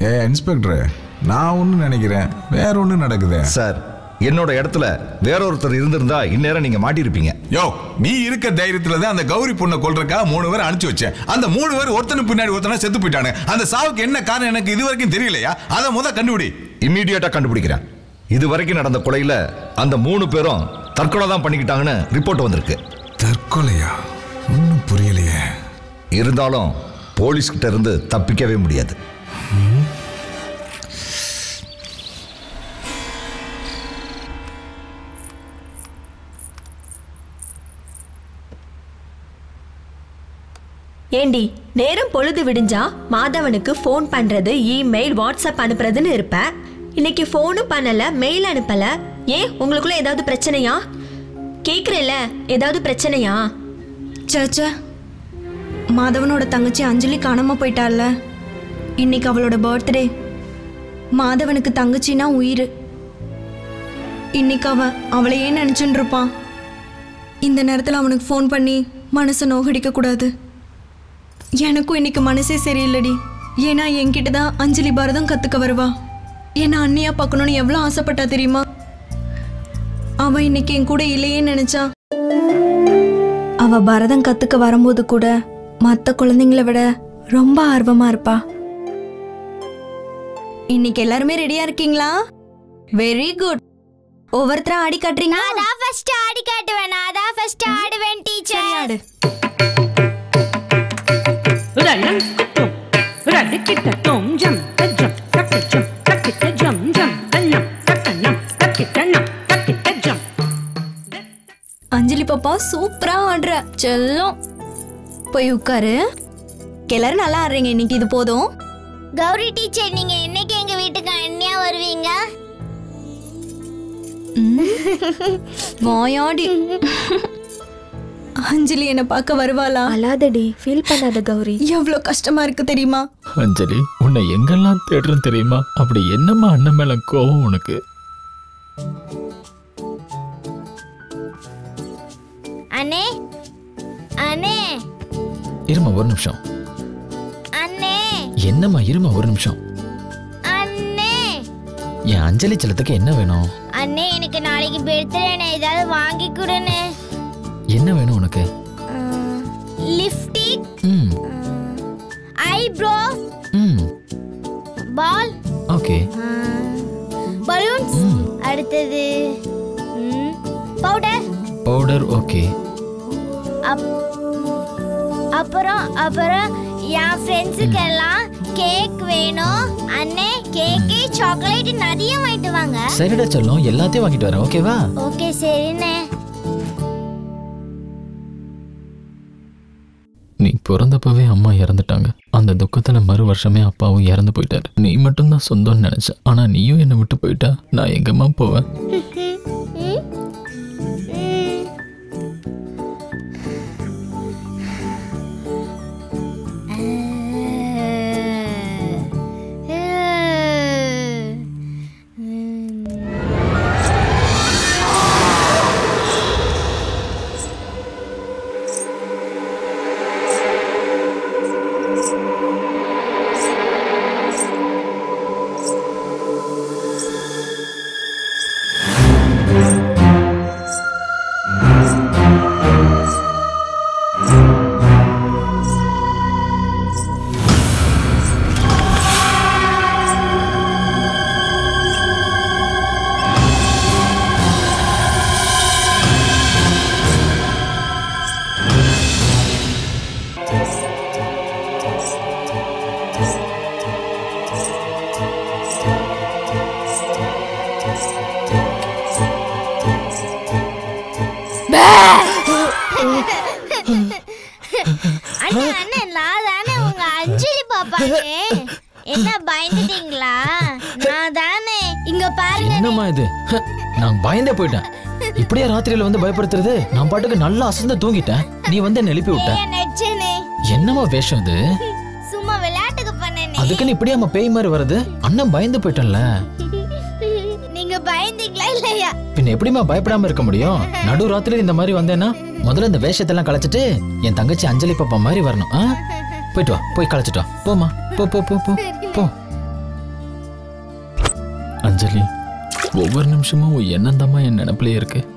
ஏ inspector நான் ஒன்று நினைக்கிறேன் வேற ஒன்று நடக்குதே சார் என்னோட இடத்துல வேற ஒருத்தர் இருந்திருந்தா இந்நேரம் நீங்க மாட்டியிருப்பீங்க யோ நீ இருக்க தைரியத்துல தான் அந்த கௌரி பொண்ணை கொல்றக்கா மூணு பேர் அனுப்பிச்சு வச்சேன் அந்த மூணு பேர் ஒருத்தனு பின்னாடி ஒருத்தனா செத்து போயிட்டானு அந்த சாவுக்கு என்ன காரணம் எனக்கு இது வரைக்கும் தெரியலையா அதை முத கண்டுபிடி இம்மீடியட்டா கண்டுபிடிக்கிறேன் இது வரைக்கும் நடந்த கொலையில அந்த மூணு பேரும் தற்கொலை தான் பண்ணிக்கிட்டாங்கன்னு ரிப்போர்ட் வந்திருக்கு தற்கொலையா ஒன்றும் புரியலையே இருந்தாலும் போலீஸ் கிட்ட இருந்து தப்பிக்கவே முடியாது ஏண்டி நேரம் பொழுது விடிஞ்சா மாதவனுக்கு ஃபோன் பண்றது இமெயில் வாட்ஸ்அப் அனுப்புறதுன்னு இருப்ப இன்னைக்கு ஃபோனும் பண்ணல மெயில் அனுப்பல ஏன் உங்களுக்குள்ள ஏதாவது பிரச்சனையா கேக்குறேல ஏதாவது பிரச்சனையா சேச்சே மாதவனோட தங்கச்சி அஞ்சலி காணாம போயிட்டாள்ல இன்னைக்கு அவளோட பர்த்டே மாதவனுக்கு தங்கச்சினா உயிர் இன்னைக்கு அவன் அவளையே நினைச்சுட்டு இருப்பான் இந்த நேரத்தில் அவனுக்கு ஃபோன் பண்ணி மனசை நோகடிக்க கூடாது எனக்கும் இன்னைக்கு மனசே சரியில்லடி ஏன்னா என்கிட்ட தான் அஞ்சலி பாரதம் கத்துக்க வருவா என்ன அண்ணியா பார்க்கணும்னு எவ்வளோ ஆசைப்பட்டா தெரியுமா அவ இன்னைக்கு என் கூட இல்லையே நினைச்சா அவ பரதம் கத்துக்க வரும்போது கூட மற்ற குழந்தைங்களை விட ரொம்ப ஆர்வமா இருப்பா இன்னைக்கு எல்லாருமே ரெடியா இருக்கீங்களா வெரி குட் ஒவ்வொருத்தரா ஆடி காட்டுறீங்க நான் தான் ஃபர்ஸ்ட் ஆடி காட்டுவேன் நான் தான் ஃபர்ஸ்ட் ஆடுவேன் டீச்சர் ஆடு ரலங்குட்டும் ரடிக்கிட்டட்டும் ஜம் தஜம் தக்கஜம் தக்கிட்ட ஜம் ஜம் தன்னம் தக்கனம் தக்கிட்டனம் தக்கிட்ட ஜம் அஞ்சலி பாப்பா சூப்பரா ஆடுற செல்லம் போய் உட்காரு எல்லாரும் நல்லா ஆடுறீங்க இன்னைக்கு இது போதும் கௌரி டீச்சர் நீங்க என்னைக்கு எங்க வீட்டுக்கு அண்ணியா வருவீங்க வாயாடி அஞ்சலி என்ன பார்க்க வருவாளா அழாதடி ஃபீல் பண்ணாத கௌரி எவ்வளவு கஷ்டமா இருக்கு தெரியுமா அஞ்சலி உன்னை எங்கெல்லாம் தேடுறேன் தெரியுமா அப்படி என்னம்மா அண்ணன் மேல கோவம் உனக்கு அண்ணே அண்ணே இருமா ஒரு நிமிஷம் அண்ணே என்னம்மா இருமா ஒரு நிமிஷம் அண்ணே என் அஞ்சலி செல்லத்துக்கு என்ன வேணும் அண்ணே எனக்கு நாளைக்கு பர்த்டே ஏதாவது வாங்கி கொடுன்னு என்ன வேணும் உனக்கு லிப்டிக் ம் ஐப்ரோ ம் பால் ஓகே பலூன்ஸ் அடுத்தது பவுடர் பவுடர் ஓகே அப்புறம் அப்புறம் என் ஃப்ரெண்ட்ஸுக்கெல்லாம் கேக் வேணும் அண்ணே கேக்கு சாக்லேட் நிறைய வாங்கிட்டு வாங்க சரிடா செல்லம் எல்லாத்தையும் வாங்கிட்டு வரேன் ஓகேவா ஓகே சரிண்ணே நீ பிறந்தப்பவே அம்மா இறந்துட்டாங்க அந்த துக்கத்துல மறு வருஷமே அப்பாவும் இறந்து போயிட்டாரு நீ மட்டும்தான் சொந்தம்னு நினைச்ச ஆனா நீயும் என்னை விட்டு போயிட்டா நான் எங்கம்மா போவேன் அண்ணா அண்ணா நான் தானே உங்க அஞ்சலி பாப்பானே என்ன பயந்துட்டீங்களா நான் தானே இங்க பாருங்க என்னம்மா இது ஹ, நான் பயந்தே போயிட்டேன் இப்படியே ராத்திரியில வந்து பயப்படுத்துறது நான் பாட்டுக்கு நல்லா அசந்து தூங்கிட்டேன் நீ வந்து என்ன எழுப்பி விட்ட ஏன் நடிச்சேனே என்னம்மா வேஷம் இது சும்மா விளையாட்டுக்கு பண்ணேனே அதுக்குன்னு இப்படியே நம்ம பேய் மாதிரி வருது அண்ணன் பயந்து போயிட்டேன்ல நீங்க பயந்தீங்களா இல்லையா பின்ன எப்படிம்மா பயப்படாம இருக்க முடியும் நடு ராத்திரி இந்த மாதிரி வந்தேன்னா முதல்ல இந்த வேஷத்தெல்லாம் களைச்சிட்டு என் தங்கச்சி அஞ்சலி பாப்பா மாதிரி வரணும் ஆ போயிட்டு வா போய் களைச்சிட்டு வா போம்மா போ போ போ போ போ அஞ்சலி ஒவ்வொரு நிமிஷமும் உன் எண்ணம் என் நினப்பிலே இருக்கு